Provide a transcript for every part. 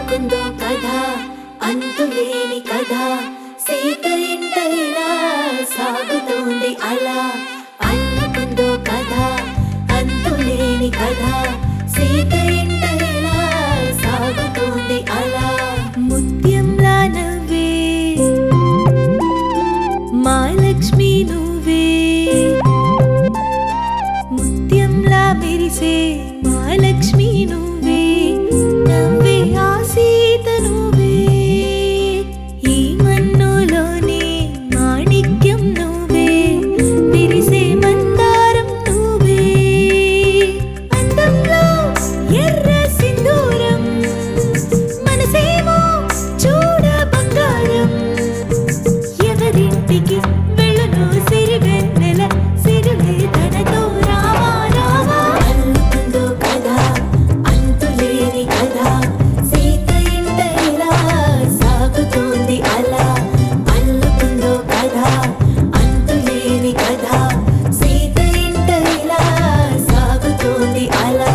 అల్లుకుందో కథ అంతులేని కథ సీత ఇంటైనా సాగుతోంది అలా అల్లుకుందో కథ అంతులేని కథ సీత ఇంటైనా సాగుతోంది అలా ముత్యంలా నవ్వే మా లక్ష్మి నువ్వే ముత్యంలా మెరిసే మా లక్ష్మి నువ్వే నవ్వే ఆ సీత నువ్వే ఈ మన్నులోనే మాణిక్యం నువ్వే విరిసే మందారం నువ్వే అందంలో ఎర్ర సింధూరం మనసేమో చూడ బంగారం ఎవరింటికి వెళ్ళను సిరివెన్నెల సిరులే తనతో రావా రావా అల్లుకుందో కదా అంతులేని కదా సీత ఇంట ఇలా సాగుతోంది అలా అల్లుకుందో కదా అంతులేని కదా సీత ఇంట ఇలా సాగుతోంది అలా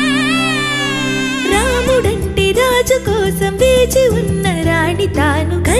రాముడంటి రాజు కోసం వేచి ఉన్న రాణి తాను